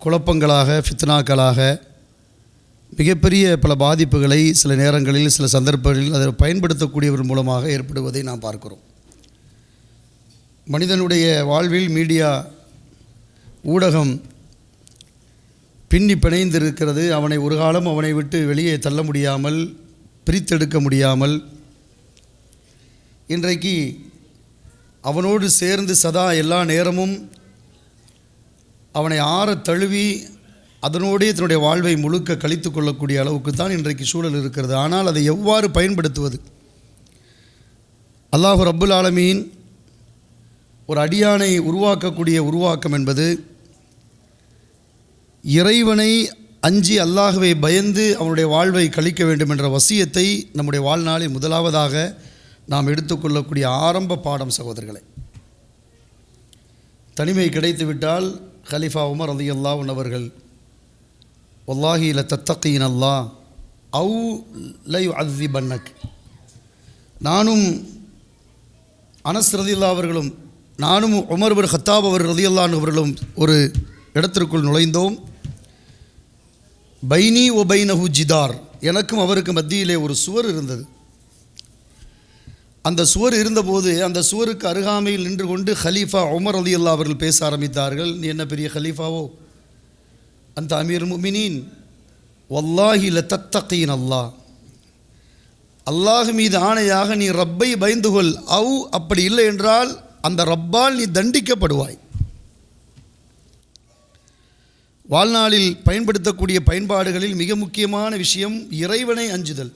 குழப்பங்களாக ஃபித்னாக்களாக மிகப்பெரிய பல பாதிப்புகளை சில நேரங்களில் சில சந்தர்ப்பங்களில் அதை பயன்படுத்தக்கூடியவர் மூலமாக ஏற்படுவதை நாம் பார்க்கிறோம் மனிதனுடைய வாழ்வில் மீடியா ஊடகம் பின்னி பிணைந்திருக்கிறது அவனை ஒரு காலம் அவனை விட்டு வெளியே தள்ள முடியாமல் பிரித்தெடுக்க முடியாமல் இன்றைக்கு அவனோடு சேர்ந்து சதா எல்லா நேரமும் அவனை ஆற தழுவி அதனோடே தன்னுடைய வாழ்வை முழுக்க கழித்து கொள்ளக்கூடிய அளவுக்கு தான் இன்றைக்கு சூழல் இருக்கிறது ஆனால் அதை எவ்வாறு பயன்படுத்துவது அல்லாஹு ரப்புல் ஆலமீன் ஒரு அடியானை உருவாக்கக்கூடிய உருவாக்கம் என்பது இறைவனை அஞ்சி அல்லாஹுவை பயந்து அவனுடைய வாழ்வை கழிக்க வேண்டும் என்ற வசியத்தை நம்முடைய வாழ்நாளில் முதலாவதாக நாம் எடுத்துக்கொள்ளக்கூடிய ஆரம்ப பாடம் சகோதரர்களை தனிமை கிடைத்துவிட்டால் ஹலிஃபா உமர் அலி அல்லாஹ் அவர்கள் ஒல்லாஹி ல தத்தகீன் அல்லா அவு லை அதி பன்னக் நானும் அனஸ் ரதியுல்லா அவர்களும் நானும் உமர் பின் ஹத்தாப் அவர் ரதியுல்லான் அவர்களும் ஒரு இடத்திற்குள் நுழைந்தோம் பைனி ஒ பைனஹு ஜிதார் எனக்கும் அவருக்கு மத்தியிலே ஒரு சுவர் இருந்தது அந்த சுவர் இருந்தபோது அந்த சுவருக்கு அருகாமையில் நின்று கொண்டு ஹலீஃபா உமர் அலி அல்லா அவர்கள் பேச ஆரம்பித்தார்கள் நீ என்ன பெரிய ஹலீஃபாவோ அந்த அமீர் முமினின் வல்லாஹி ல தத்தகீன் அல்லாஹ் அல்லாஹ் மீது ஆணையாக நீ ரப்பை பயந்து கொள் அவு அப்படி இல்லை என்றால் அந்த ரப்பால் நீ தண்டிக்கப்படுவாய் வாழ்நாளில் பயன்படுத்தக்கூடிய பயன்பாடுகளில் மிக முக்கியமான விஷயம் இறைவனை அஞ்சுதல்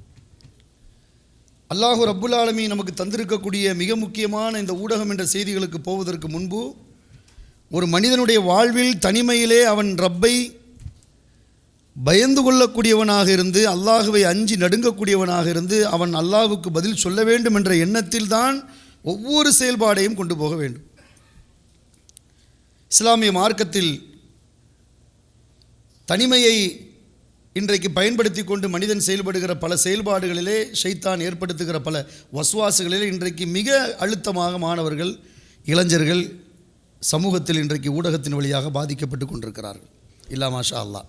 அல்லாஹு ரப்புல் ஆலமீன் நமக்கு தந்திருக்கக்கூடிய மிக முக்கியமான இந்த ஊடகம் என்ற செய்திகளுக்கு போவதற்கு முன்பு ஒரு மனிதனுடைய வாழ்வில் தனிமையிலே அவன் ரப்பை பயந்து கொள்ளக்கூடியவனாக இருந்து அல்லாஹுவை அஞ்சி நடுங்கக்கூடியவனாக இருந்து அவன் அல்லாஹுக்கு பதில் சொல்ல வேண்டும் என்ற எண்ணத்தில் தான் ஒவ்வொரு செயல்பாடையும் கொண்டு போக வேண்டும் இஸ்லாமிய மார்க்கத்தில் தனிமையை இன்றைக்கு பயன்படுத்தி கொண்டு மனிதன் செயல்படுகிற பல செயல்பாடுகளிலே ஷைத்தான் ஏற்படுத்துகிற பல வசுவாசுகளிலே இன்றைக்கு மிக அழுத்தமாக மாணவர்கள் இளைஞர்கள் சமூகத்தில் இன்றைக்கு ஊடகத்தின் வழியாக பாதிக்கப்பட்டு கொண்டிருக்கிறார்கள் இல்லா மாஷா அல்லாஹ்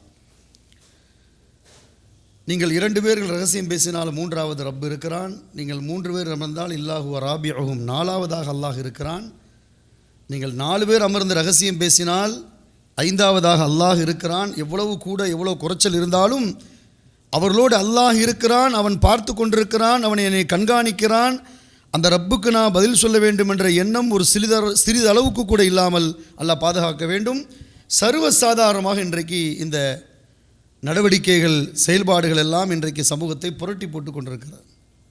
நீங்கள் இரண்டு பேர்கள் ரகசியம் பேசினால் மூன்றாவது ரப் இருக்கிறான் நீங்கள் மூன்று பேர் அமர்ந்தால் இல்லாஹு ராபியகும் நாலாவதாக அல்லாஹ் இருக்கிறான் நீங்கள் நாலு பேர் அமர்ந்து ரகசியம் பேசினால் ஐந்தாவதாக அல்லாஹ் இருக்கிறான் எவ்வளவு கூட எவ்வளவு குறைச்சல் இருந்தாலும் அவர்களோடு அல்லாஹ் இருக்கிறான் அவன் பார்த்து கொண்டிருக்கிறான் அவனை என்னை கண்காணிக்கிறான் அந்த ரப்புக்கு நான் பதில் சொல்ல வேண்டும் என்ற எண்ணம் ஒரு சிறித சிறிது அளவுக்கு கூட இல்லாமல் அல்லாஹ் பாதுகாக்க வேண்டும் சர்வசாதாரணமாக இன்றைக்கு இந்த நடவடிக்கைகள் செயல்பாடுகள் எல்லாம் இன்றைக்கு சமூகத்தை புரட்டி போட்டு கொண்டிருக்கிறது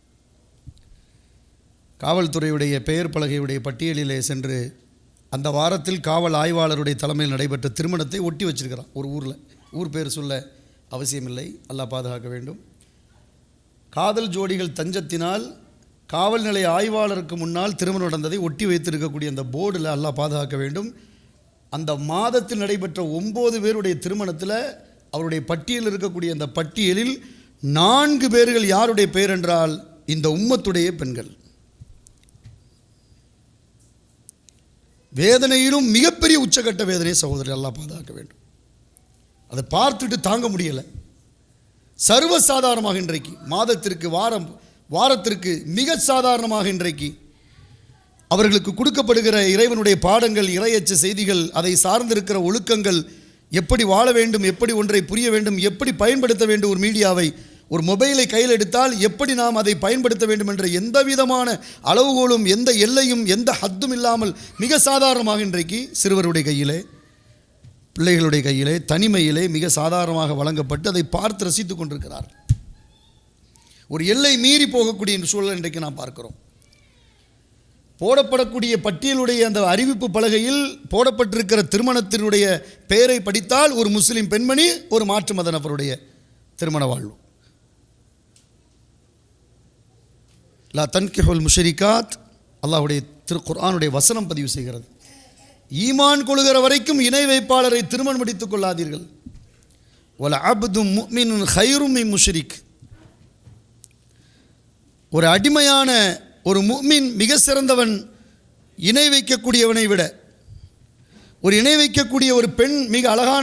காவல்துறையுடைய பெயர் பலகையுடைய பட்டியலிலே சென்று அந்த வாரத்தில் காவல் ஆய்வாளருடைய தலைமையில் நடைபெற்ற திருமணத்தை ஒட்டி வச்சிருக்கிறான் ஒரு ஊரில் ஊர் பேர் சொல்ல அவசியமில்லை அல்லாஹ் பாதுகாக்க வேண்டும் காதல் ஜோடிகள் தஞ்சத்தினால் காவல் நிலைய ஆய்வாளருக்கு முன்னால் திருமணம் நடந்ததை ஒட்டி வைத்திருக்கக்கூடிய அந்த போர்டில் அல்லாஹ் பாதுகாக்க வேண்டும் அந்த மாதத்தில் நடைபெற்ற ஒம்பது பேருடைய திருமணத்தில் அவருடைய பட்டியலில் இருக்கக்கூடிய அந்த பட்டியலில் நான்கு பேர்கள் யாருடைய பெயர் என்றால் இந்த உம்மத்துடைய பெண்கள் வேதனையிலும் மிகப்பெரிய உச்சக்கட்ட வேதனையை சகோதரர் எல்லாம் பாதுகாக்க வேண்டும் அதை பார்த்துட்டு தாங்க முடியலை சர்வசாதாரணமாக இன்றைக்கு மாதத்திற்கு வாரம் வாரத்திற்கு மிக சாதாரணமாக இன்றைக்கு அவர்களுக்கு கொடுக்கப்படுகிற இறைவனுடைய பாடங்கள் இறையச்ச செய்திகள் அதை சார்ந்திருக்கிற ஒழுக்கங்கள் எப்படி வாழ வேண்டும் எப்படி ஒன்றை புரிய வேண்டும் எப்படி பயன்படுத்த வேண்டும் ஒரு மீடியாவை ஒரு மொபைலை கையில் எடுத்தால் எப்படி நாம் அதை பயன்படுத்த வேண்டும் என்ற எந்த விதமான அளவுகோலும் எந்த எல்லையும் எந்த ஹத்தும் இல்லாமல் மிக சாதாரணமாக இன்றைக்கு சிறுவருடைய கையிலே பிள்ளைகளுடைய கையிலே தனிமையிலே மிக சாதாரணமாக வழங்கப்பட்டு அதை பார்த்து ரசித்து கொண்டிருக்கிறார் ஒரு எல்லை மீறி போகக்கூடிய சூழல் இன்றைக்கு நாம் பார்க்கிறோம் போடப்படக்கூடிய பட்டியலுடைய அந்த அறிவிப்பு பலகையில் போடப்பட்டிருக்கிற திருமணத்தினுடைய பெயரை படித்தால் ஒரு முஸ்லிம் பெண்மணி ஒரு மாற்று மத நபருடைய திருமண வாழ்வு லா தன்கிஹுல் முஷரிகாத் அல்லாஹுடைய திரு குர்ஆனுடைய வசனம் பதிவு செய்கிறது ஈமான் கொள்கிற வரைக்கும் இணை வைப்பாளரை திருமணம் முடித்துக் கொள்ளாதீர்கள் ஒல அப்தும் முக்மின் ஹைரும் முஷரிக் ஒரு அடிமையான ஒரு முக்மின் மிக சிறந்தவன் இணை வைக்கக்கூடியவனை விட ஒரு இணை வைக்கக்கூடிய ஒரு பெண் மிக அழகான